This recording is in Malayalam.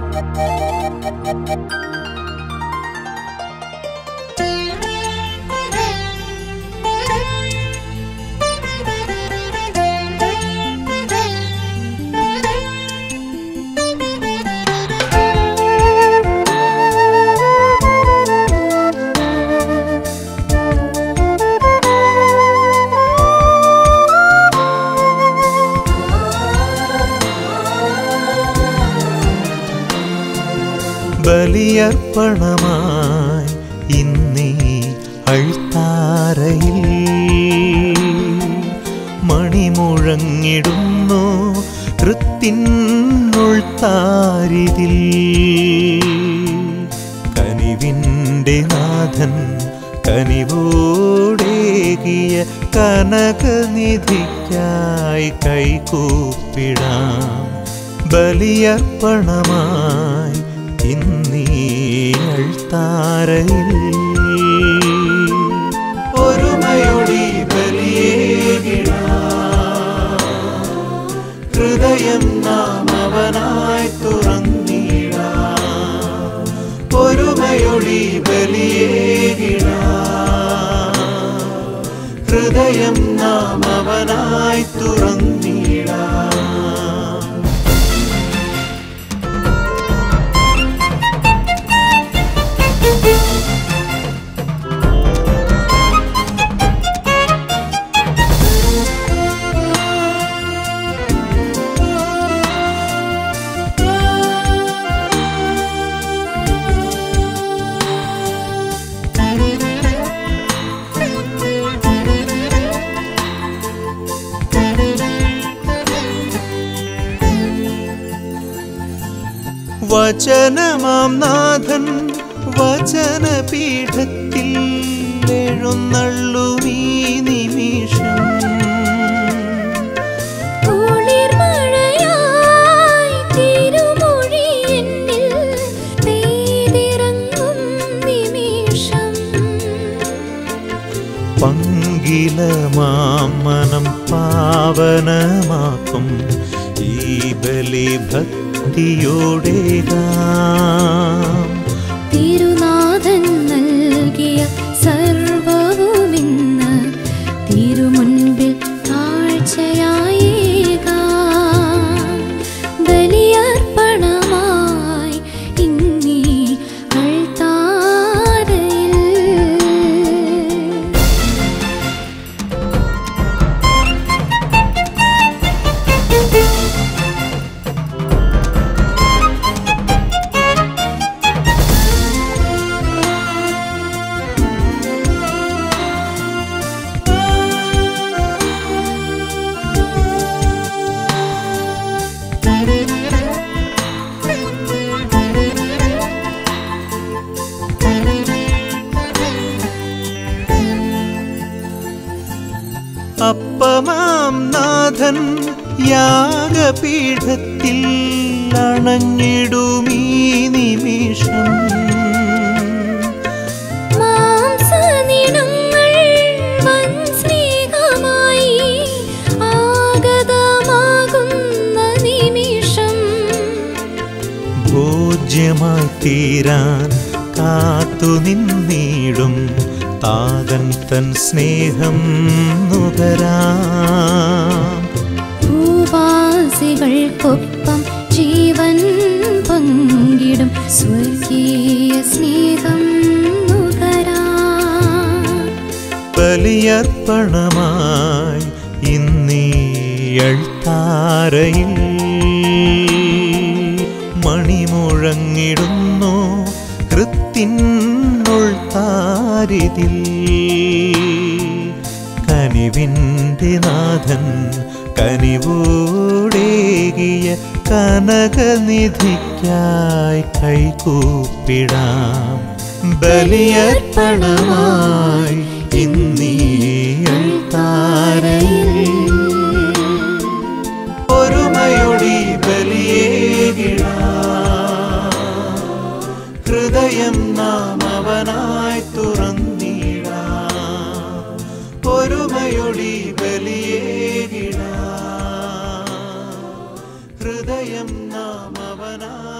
ബലിയർപ്പണമായി ഇന്നീ അൾത്താരയിൽ മണിമുഴങ്ങിടുന്നു കൃത്തിനുൾത്താരിതിൽ കനിവിൻ്റെ നാഥൻ കനിവോടേകിയ കനകനിധിക്കായി കൈകൂപ്പിടാം ബലിയർപ്പണമായി ഇന്നീ അൾത്താരയിൽ ഒരുമയൊടി ബലിയേകിടാം ഹൃദയം നാം അവനായി തുറന്നിടാം ഒരുമയൊടി ബലിയേകിടാം ഹൃദയം നാം അവനായി തുറന്നിടാം വചനമാം നാഥൻ വചനപീഠത്തിൽ എഴുന്നള്ളുമീ നിമിഷം കുളിർമഴയായി തിരുമൊഴി എന്നിൽ പെയ്തിറങ്ങും നിമിഷം പങ്കിലമാം മനം പാവനമാക്കും ഈ ബലി ഭക്തിയോടേകാം തിരുനാഥൻ നൽകിയ സർവവുമിന്ന് തിരുമുൻപിൽ കാഴ്ചയായേകാം ബലിയർപ്പണമായി ഇന്നീ അൾത്താരയിൽ അപ്പമാം നാഥൻ യാഗപീഠത്തിൽ അണഞ്ഞിടുമീ നിമിഷം മാംസനിണങ്ങൾ വൻ സ്നേഹമായി ആഗതമാകുന്ന നിമിഷം ഭോജ്യമായി തീരാൻ കാത്തു നിന്നിടും താതൻ തൻ സ്നേഹം നുകരാം ഭൂവാസികൾക്കൊപ്പം ജീവൻ പങ്കിടും സ്വർഗീയ സ്നേഹം നുകരാം ബലിയർപ്പണമായി ഇന്നീ അൾത്താരയിൽ മണിമുഴങ്ങിടുന്നു കൃത്തിനുൾത്താരിതിൽ കനിവിൻ്റെ നാഥൻ കനിവോടേകിയ കനകനിധിക്കായി കൈകൂപ്പിടാം ബലിയർപ്പണമായി ഇന്നീ അൾത്താരയിൽ ഒരുമയൊടി ബലിയേകിടാം ഹൃദയം നാം അവനായി തുറന്നിടാം ഒരുമയൊടി ബലിയേകിടാം ഹൃദയം നാം അവനായി